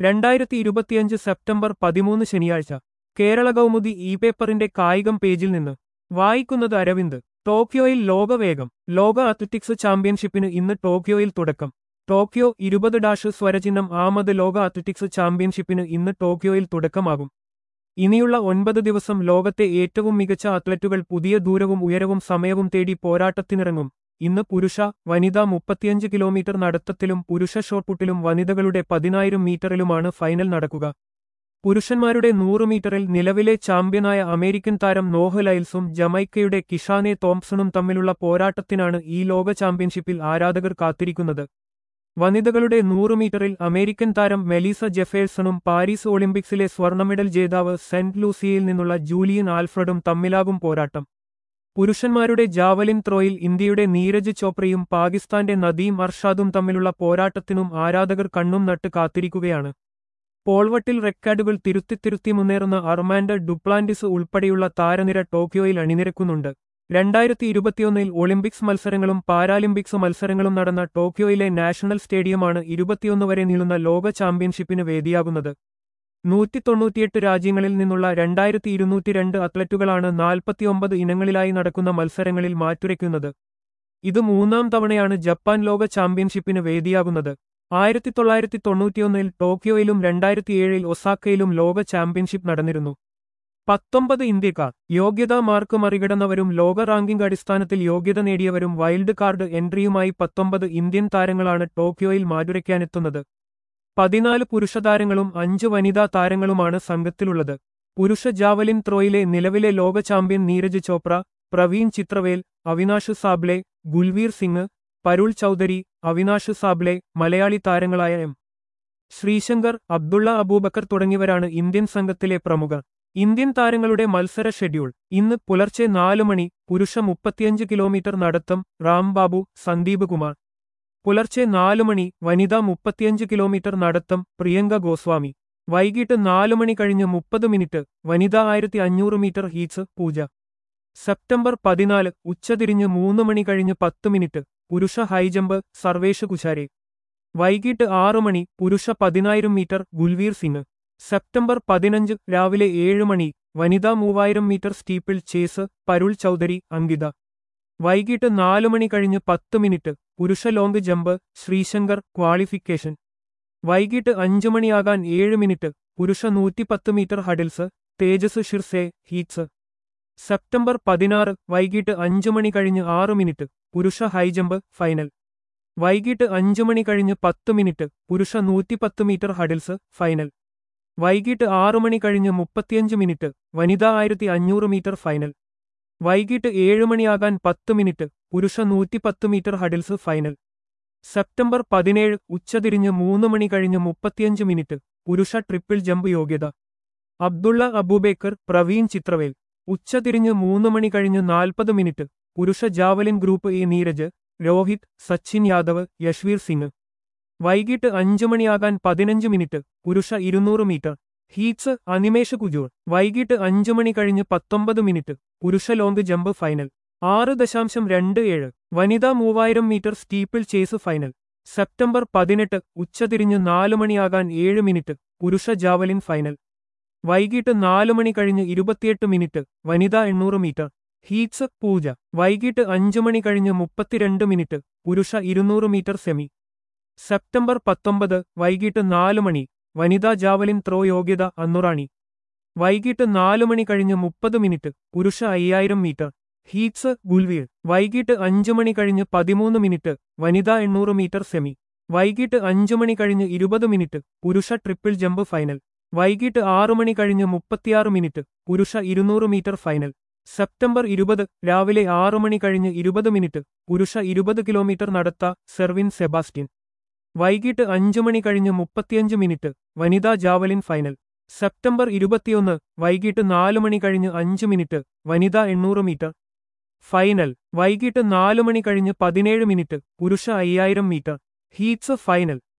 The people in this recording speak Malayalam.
രണ്ടായിരത്തി ഇരുപത്തിയഞ്ച് സെപ്റ്റംബർ പതിമൂന്ന് ശനിയാഴ്ച കേരള കൗമുദി ഇ പേപ്പറിന്റെ കായികം പേജിൽ നിന്ന് വായിക്കുന്നത് അരവിന്ദ് ടോക്കിയോയിൽ ലോകവേഗം ലോക അത്ലറ്റിക്സ് ചാമ്പ്യൻഷിപ്പിന് ഇന്ന് ടോക്കിയോയിൽ തുടക്കം ടോക്കിയോ ഇരുപത് ഡാഷ് സ്വരചിഹ്നം ആമത് ലോക അത്ലറ്റിക്സ് ചാമ്പ്യൻഷിപ്പിന് ഇന്ന് ടോക്കിയോയിൽ തുടക്കമാകും ഇനിയുള്ള ഒൻപത് ദിവസം ലോകത്തെ ഏറ്റവും മികച്ച അത്ലറ്റുകൾ പുതിയ ദൂരവും ഉയരവും സമയവും തേടി പോരാട്ടത്തിനിറങ്ങും ഇന്ന് പുരുഷ വനിതാ മുപ്പത്തിയഞ്ച് കിലോമീറ്റർ നടത്തത്തിലും പുരുഷ ഷോട്ട്പുട്ടിലും വനിതകളുടെ പതിനായിരം മീറ്ററിലുമാണ് ഫൈനൽ നടക്കുക പുരുഷന്മാരുടെ നൂറ് മീറ്ററിൽ നിലവിലെ ചാമ്പ്യനായ അമേരിക്കൻ താരം നോഹ ലൈൽസും ജമൈക്കയുടെ കിഷാനെ തോംസണും തമ്മിലുള്ള പോരാട്ടത്തിനാണ് ഈ ലോക ചാമ്പ്യൻഷിപ്പിൽ ആരാധകർ കാത്തിരിക്കുന്നത് വനിതകളുടെ നൂറ് മീറ്ററിൽ അമേരിക്കൻ താരം മെലീസ ജെഫേഴ്സണും പാരീസ് ഒളിമ്പിക്സിലെ സ്വർണ്ണ മെഡൽ ജേതാവ് സെന്റ് ലൂസിയയിൽ നിന്നുള്ള ജൂലിയൻ ആൽഫ്രഡും തമ്മിലാകും പോരാട്ടം പുരുഷന്മാരുടെ ജാവലിൻ ത്രോയിൽ ഇന്ത്യയുടെ നീരജ് ചോപ്രയും പാകിസ്ഥാന്റെ നദീം അർഷാദും തമ്മിലുള്ള പോരാട്ടത്തിനും ആരാധകർ കണ്ണും നട്ട് കാത്തിരിക്കുകയാണ് പോൾവട്ടിൽ റെക്കോർഡുകൾ തിരുത്തിത്തിരുത്തി മുന്നേറുന്ന അർമാൻഡ് ഡുപ്ലാന്റിസ് ഉൾപ്പെടെയുള്ള താരനിര ടോക്കിയോയിൽ അണിനിരക്കുന്നുണ്ട് രണ്ടായിരത്തി ഇരുപത്തിയൊന്നിൽ ഒളിമ്പിക്സ് മത്സരങ്ങളും പാരാലിമ്പിക്സ് മത്സരങ്ങളും നടന്ന ടോക്കിയോയിലെ നാഷണൽ സ്റ്റേഡിയമാണ് ഇരുപത്തിയൊന്ന് വരെ നീളുന്ന ലോക ചാമ്പ്യൻഷിപ്പിന് വേദിയാകുന്നത് നൂറ്റി തൊണ്ണൂറ്റിയെട്ട് രാജ്യങ്ങളിൽ നിന്നുള്ള രണ്ടായിരത്തി ഇരുന്നൂറ്റി രണ്ട് അത്ലറ്റുകളാണ് നാൽപ്പത്തിയൊമ്പത് ഇനങ്ങളിലായി നടക്കുന്ന മത്സരങ്ങളിൽ മാറ്റുരയ്ക്കുന്നത് ഇത് മൂന്നാം തവണയാണ് ജപ്പാൻ ലോക ചാമ്പ്യൻഷിപ്പിന് വേദിയാകുന്നത് ആയിരത്തി തൊള്ളായിരത്തി തൊണ്ണൂറ്റിയൊന്നിൽ ടോക്കിയോയിലും രണ്ടായിരത്തിയേഴിൽ ഒസാക്കയിലും ലോക ചാമ്പ്യൻഷിപ്പ് നടന്നിരുന്നു പത്തൊമ്പത് ഇന്ത്യക്കാർ യോഗ്യതാ മാർക്ക് മറികടന്നവരും ലോക റാങ്കിംഗ് അടിസ്ഥാനത്തിൽ യോഗ്യത നേടിയവരും വൈൽഡ് കാർഡ് എൻട്രിയുമായി പത്തൊമ്പത് ഇന്ത്യൻ താരങ്ങളാണ് ടോക്കിയോയിൽ മാറ്റുരയ്ക്കാനെത്തുന്നത് പതിനാല് പുരുഷ താരങ്ങളും അഞ്ച് വനിതാ താരങ്ങളുമാണ് സംഘത്തിലുള്ളത് പുരുഷ ജാവലിൻ ത്രോയിലെ നിലവിലെ ലോക ചാമ്പ്യൻ നീരജ് ചോപ്ര പ്രവീൺ ചിത്രവേൽ അവിനാഷ് സാബ്ലെ ഗുൽവീർ സിംഗ് പരുൾ ചൌധരി അവിനാഷ് സാബ്ലെ മലയാളി താരങ്ങളായ എം ശ്രീശങ്കർ അബ്ദുള്ള അബൂബക്കർ തുടങ്ങിയവരാണ് ഇന്ത്യൻ സംഘത്തിലെ പ്രമുഖർ ഇന്ത്യൻ താരങ്ങളുടെ മത്സര ഷെഡ്യൂൾ ഇന്ന് പുലർച്ചെ നാലു മണി പുരുഷ മുപ്പത്തിയഞ്ച് കിലോമീറ്റർ നടത്തം റാംബാബു സന്ദീപ് കുമാർ പുലർച്ചെ നാലു മണി വനിതാ മുപ്പത്തിയഞ്ച് കിലോമീറ്റർ നടത്തം പ്രിയങ്ക ഗോസ്വാമി വൈകിട്ട് നാലു മണി കഴിഞ്ഞ് മുപ്പത് മിനിറ്റ് വനിതാ ആയിരത്തി അഞ്ഞൂറ് മീറ്റർ ഹീറ്റ്സ് പൂജ സെപ്റ്റംബർ പതിനാല് ഉച്ചതിരിഞ്ഞ് മൂന്ന് മണി കഴിഞ്ഞ് പത്ത് മിനിറ്റ് പുരുഷ ഹൈജമ്പ് സർവേഷ് കുശാരെ വൈകിട്ട് ആറു മണി പുരുഷ പതിനായിരം മീറ്റർ ഗുൽവീർ സിംഗ് സെപ്റ്റംബർ പതിനഞ്ച് രാവിലെ ഏഴ് മണി വനിതാ മൂവായിരം metre steeplechase Parul Chaudhary Ankita വൈകിട്ട് നാലു മണി കഴിഞ്ഞ് പത്ത് മിനിറ്റ് പുരുഷ ലോങ് ജമ്പ് ശ്രീശങ്കർ ക്വാളിഫിക്കേഷൻ വൈകിട്ട് അഞ്ചു മണിയാകാൻ ഏഴ് മിനിറ്റ് പുരുഷ നൂറ്റിപ്പത്ത് metre hurdles Tejas Shirse heats September പതിനാറ് വൈകിട്ട് അഞ്ചു മണി കഴിഞ്ഞ് ആറ് മിനിറ്റ് പുരുഷ ഹൈജമ്പ് ഫൈനൽ വൈകിട്ട് അഞ്ചു മണി കഴിഞ്ഞ് പത്ത് മിനിറ്റ് പുരുഷ നൂറ്റിപ്പത്ത് മീറ്റർ ഹഡിൽസ് ഫൈനൽ വൈകിട്ട് ആറു മണി കഴിഞ്ഞ് മുപ്പത്തിയഞ്ച് മിനിറ്റ് വനിതാ ആയിരത്തി അഞ്ഞൂറ് മീറ്റർ ഫൈനൽ വൈകിട്ട് ഏഴ് മണിയാകാൻ പത്ത് മിനിറ്റ് പുരുഷ നൂറ്റിപ്പത്ത് മീറ്റർ ഹഡിൽസ് ഫൈനൽ സെപ്റ്റംബർ പതിനേഴ് ഉച്ചതിരിഞ്ഞ് മൂന്ന് മണി കഴിഞ്ഞ് മുപ്പത്തിയഞ്ച് മിനിറ്റ് പുരുഷ ട്രിപ്പിൾ ജമ്പ് യോഗ്യത അബ്ദുള്ള അബൂബേക്കർ പ്രവീൺ ചിത്രവേൽ ഉച്ചതിരിഞ്ഞ് മൂന്ന് മണി കഴിഞ്ഞ് നാൽപ്പത് മിനിറ്റ് പുരുഷ javelin group A Neeraj Rohit Sachin Yadav Yashveer Singh വൈകിട്ട് അഞ്ചു മണിയാകാൻ പതിനഞ്ച് മിനിറ്റ് പുരുഷ ഇരുന്നൂറ് മീറ്റർ ഹീറ്റ്സ് അനിമേഷ് കുജൂർ വൈകിട്ട് അഞ്ചു മണി കഴിഞ്ഞ് പത്തൊമ്പത് മിനിറ്റ് പുരുഷ ലോങ് ജമ്പ് ഫൈനൽ ആറ് ദശാംശം രണ്ട് ഏഴ് വനിതാ മൂവായിരം metre steeplechase final September പതിനെട്ട് ഉച്ചതിരിഞ്ഞ് നാലു മണിയാകാൻ ഏഴ് മിനിറ്റ് പുരുഷ ജാവലിൻ ഫൈനൽ വൈകിട്ട് നാലു മണി കഴിഞ്ഞ് ഇരുപത്തിയെട്ട് മിനിറ്റ് വനിതാ എണ്ണൂറ് മീറ്റർ ഹീറ്റ്സ് പൂജ വൈകിട്ട് അഞ്ചു മണി കഴിഞ്ഞ് മുപ്പത്തിരണ്ട് മിനിറ്റ് പുരുഷ ഇരുന്നൂറ് മീറ്റർ സെമി സെപ്റ്റംബർ പത്തൊമ്പത് വൈകിട്ട് നാലു മണി വനിതാ ജാവലിൻ ത്രോ യോഗ്യത അന്നുറാണി വൈകിട്ട് നാലു മണി കഴിഞ്ഞ് മുപ്പത് മിനിറ്റ് പുരുഷ അയ്യായിരം മീറ്റർ ഹീറ്റ്സ് ഗുൽവീർ വൈകിട്ട് അഞ്ചു മണി കഴിഞ്ഞ് പതിമൂന്ന് മിനിറ്റ് വനിതാ എണ്ണൂറ് മീറ്റർ സെമി വൈകിട്ട് അഞ്ചു മണി കഴിഞ്ഞ് ഇരുപത് മിനിറ്റ് പുരുഷ ട്രിപ്പിൾ ജമ്പ് ഫൈനൽ വൈകിട്ട് ആറു മണി കഴിഞ്ഞ് മുപ്പത്തിയാറ് മിനിറ്റ് പുരുഷ ഇരുന്നൂറ് മീറ്റർ ഫൈനൽ സെപ്റ്റംബർ ഇരുപത് രാവിലെ ആറു മണി കഴിഞ്ഞ് ഇരുപത് മിനിറ്റ് പുരുഷ ഇരുപത് കിലോമീറ്റർ നടത്ത സെർവിൻ സെബാസ്റ്റ്യൻ വൈകിട്ട് അഞ്ചു മണി കഴിഞ്ഞ് മുപ്പത്തിയഞ്ച് മിനിറ്റ് വനിതാ ജാവലിൻ ഫൈനൽ സെപ്റ്റംബർ ഇരുപത്തിയൊന്ന് വൈകിട്ട് നാലു മണി കഴിഞ്ഞ് അഞ്ച് മിനിറ്റ് വനിതാ എണ്ണൂറ് മീറ്റർ ഫൈനൽ വൈകിട്ട് നാലു മണി കഴിഞ്ഞ് പതിനേഴ് മിനിറ്റ് പുരുഷ അയ്യായിരം മീറ്റർ ഹീറ്റ്സ് ഫൈനൽ